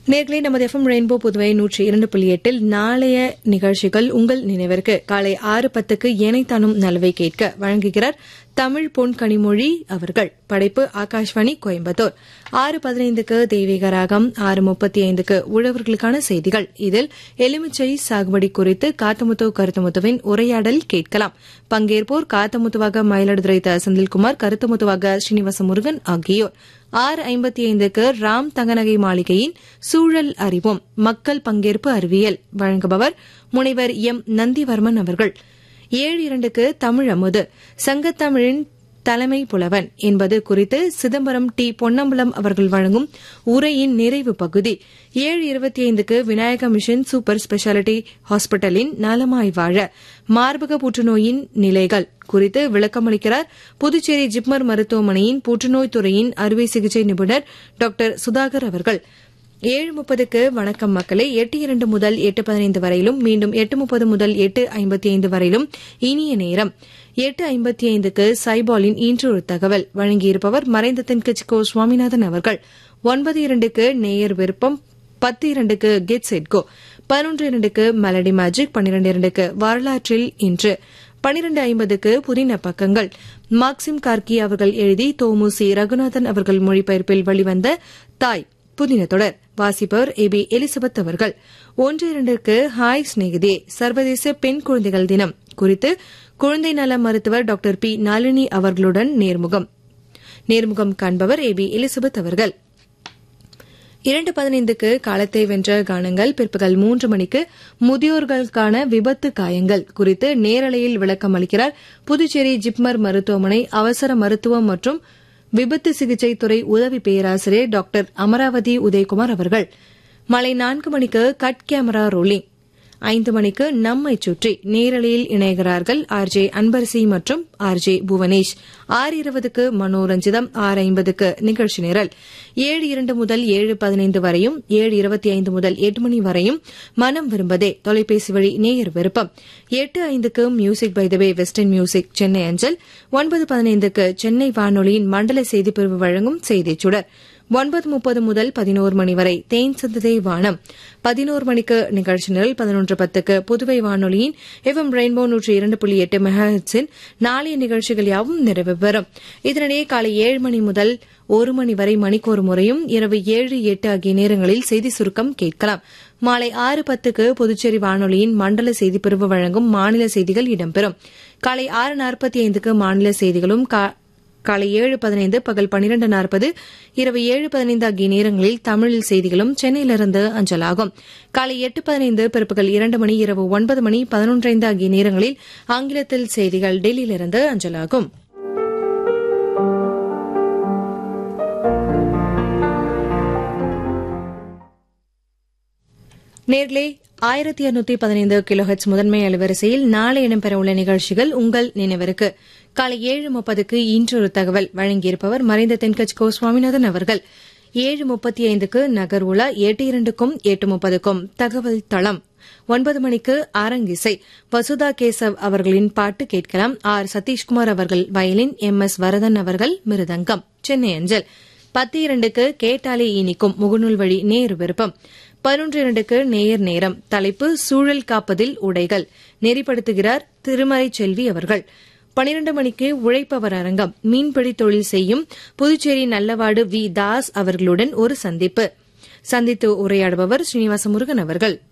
நேர்களே நமது FM rainbow Puduvai நூற்றி இரண்டு புள்ளி எட்டில் நாளைய நிகழ்ச்சிகள் உங்கள் நினைவிற்கு காலை ஆறு பத்துக்கு ஏனைத்தானும் நலவை கேட்க வழங்குகிறார் தமிழ் பொன் கனிமொழி அவர்கள் படைப்பு ஆகாஷ்வாணி கோயம்புத்தூர் ஆறு பதினைந்துக்கு தெய்வீக ராகம் ஆறு முப்பத்தி ஐந்துக்கு உழவர்களுக்கான செய்திகள் இதில் எலுமிச்சை சாகுபடி குறித்து காத்தமுத்து கருத்தமுத்துவின் உரையாடல் கேட்கலாம் பங்கேற்போர் காத்தமுத்துவாக மயிலாடுதுறை த செந்தில்குமார் கருத்தமுத்துவாக ஸ்ரீனிவாச முருகன் ஆகியோர் ஆறு ஐம்பத்தி ஐந்துக்கு ராம் தங்கநகை மாளிகையின் சூழல் அறிவோம் மக்கள் பங்கேற்பு அறிவியல் வழங்குபவர் முனைவர் எம் நந்திவர்மன் அவர்கள் ஏழு இரண்டுக்கு தமிழ் அமுது சங்கத்தமிழின் தலைமை புலவன் என்பது குறித்து சிதம்பரம் டி பொன்னம்பலம் அவர்கள் வழங்கும் உரையின் நிறைவு பகுதி ஏழு இருபத்தி ஐந்துக்கு விநாயக மிஷன் சூப்பர் ஸ்பெஷாலிட்டி ஹாஸ்பிட்டலின் நலமாய் வாழ மார்பக புற்றுநோயின் நிலைகள் குறித்து விளக்கமளிக்கிறார் புதுச்சேரி ஜிப்மர் மருத்துவமனையின் புற்றுநோய் துறையின் அறுவை சிகிச்சை நிபுணர் டாக்டர் சுதாகர் அவர்கள் ஏழு முப்பதுக்கு வணக்கம் மக்களே எட்டு இரண்டு முதல் எட்டு பதினைந்து வரையிலும் மீண்டும் எட்டு முப்பது முதல் எட்டு ஐம்பத்தி ஐந்து வரையிலும் இனிய நேரம் எட்டு ஐம்பத்தி ஐந்துக்கு சைபாலின் இன்று ஒரு தகவல் வழங்கியிருப்பவர் மறைந்த தென்கட்சிக்கோ சுவாமிநாதன் அவர்கள் ஒன்பது இரண்டுக்கு நேயர் விருப்பம் பத்து இரண்டுக்கு கெட் செட்கோ பதினொன்று இரண்டுக்கு மெலடி மேஜிக் பன்னிரண்டு இரண்டுக்கு வரலாற்றில் இன்று பனிரண்டு ஐம்பதுக்கு புதின பக்கங்கள் மார்க்சிம் கார்கி அவர்கள் எழுதி தோமுசி ரகுநாதன் அவர்கள் மொழிபெயர்ப்பில் வெளிவந்த தாய் புதின தொடர் வாசிப்பவர் ஏ பி எலிசபெத் அவர்கள் ஒன்று இரண்டிற்கு ஹாய் ஸ்நேகிதே சர்வதேச பெண் குழந்தைகள் தினம் குறித்து குழந்தை நல மருத்துவர் டாக்டர் பி நளினி அவர்களுடன் நேர்முகம் நேர்முகம் காண்பவர் ஏ பி எலிசபெத் அவர்கள் இரண்டு பதினைந்துக்கு காலத்தை வென்ற கானங்கள் பிற்பகல் மூன்று மணிக்கு முதியோர்களுக்கான விபத்து காயங்கள் குறித்து நேரலையில் விளக்கம் அளிக்கிறார் புதுச்சேரி ஜிப்மர் மருத்துவமனை அவசர மருத்துவம் மற்றும் விபத்து சிகிச்சை துறை உதவி பேராசிரியர் டாக்டர் அமராவதி உதயகுமார் அவர்கள் மாலை நான்கு மணிக்கு கட் கேமரா ரோலிங் ஐந்து மணிக்கு நம்மை சுற்றி நேரலையில் இணைகிறார்கள் ஆர் ஜே அன்பரசி மற்றும் ஆர் ஜே புவனேஷ் ஆறு இருபதுக்கு மனோரஞ்சிதம் ஆறு ஐம்பதுக்கு நிகழ்ச்சி நிரல் ஏழு இரண்டு முதல் ஏழு பதினைந்து வரையும் ஏழு இருபத்தி ஐந்து முதல் எட்டு மணி வரையும் மனம் விரும்பதே தொலைபேசி வழி நேயர் விருப்பம் எட்டு ஐந்துக்கு music by the way western music Chennai அஞ்சல் ஒன்பது பதினைந்துக்கு சென்னை வானொலியின் மண்டல செய்திப்பிரிவு வழங்கும் செய்திச் சுடர் ஒன்பது முப்பது முதல் பதினோரு மணி வரை தேன் சிந்ததை வானம் பதினோரு மணிக்கு நிகழ்ச்சி நிரல் பதினொன்று பத்துக்கு புதுவை வானொலியின் எஃப்எம் ரெயின்போ நூற்றி இரண்டு புள்ளி எட்டு மெகாஹெட்ஸின் நாளைய நிகழ்ச்சிகள் யாவும் நிறைவு பெறும் இதனிடையே காலை ஏழு மணி முதல் ஒரு மணி வரை மணிக்கொரு முறையும் இரவு ஏழு எட்டு ஆகிய நேரங்களில் செய்தி சுருக்கம் கேட்கலாம் மாலை ஆறு பத்துக்கு புதுச்சேரி வானொலியின் மண்டல செய்திப்பிரிவு வழங்கும் மாநில செய்திகள் இடம்பெறும் காலை ஆறு நாற்பத்தி ஐந்துக்கு மாநில செய்திகளும் காலை ஏழு பதினைந்து பகல் பன்னிரண்டு நாற்பது இரவு ஏழு பதினைந்து ஆகிய நேரங்களில் தமிழில் செய்திகளும் சென்னையிலிருந்து அஞ்சலாகும் காலை எட்டு பதினைந்து பிற்பகல் இரண்டு மணி இரவு ஒன்பது மணி பதினொன்றைந்து ஆகிய நேரங்களில் ஆங்கிலத்தில் செய்திகள் டெல்லியிலிருந்து அஞ்சலாகும் நேர்களே ஆயிரத்தி இருநூத்தி பதினைந்து கிலோஹெட்ஸ் முதன்மை அலுவரிசையில் நாளை இடம்பெறவுள்ள நிகழ்ச்சிகள் உங்கள் நினைவிற்கு காலை ஏழு முப்பதுக்கு இன்றொரு தகவல் வழங்கியிருப்பவர் மறைந்த தென்கட்சி கோ சுவாமிநாதன் அவர்கள் ஏழு முப்பத்தி ஐந்துக்கு நகர் உலா எட்டு இரண்டுக்கும் எட்டு முப்பதுக்கும் தகவல் தளம் ஒன்பது மணிக்கு அரங்கிசை வசுதா கேசவ் அவர்களின் பாட்டு கேட்கலாம் ஆர் சதீஷ்குமார் அவர்கள் வயலின் எம் எஸ் வரதன் அவர்கள் மிருதங்கம் சென்னை அஞ்சல் பத்து இரண்டுக்கு கேட்டாலே இனிக்கும் முகநூல் வழி நேர் விருப்பம் பதினொன்று இரண்டுக்கு நேர் நேரம் தலைப்பு சூழல் காப்பதில் உடைகள் நெறிப்படுத்துகிறார் திருமலை செல்வி அவர்கள் பனிரண்டு மணிக்கு உழைப்பவர் அரங்கம் மீன்பிடி தொழில் செய்யும் புதுச்சேரி நல்லவாடு வி தாஸ் அவர்களுடன் ஒரு சந்திப்பு சந்தித்து உரையாடுபவர் ஸ்ரீனிவாச முருகன் அவர்கள்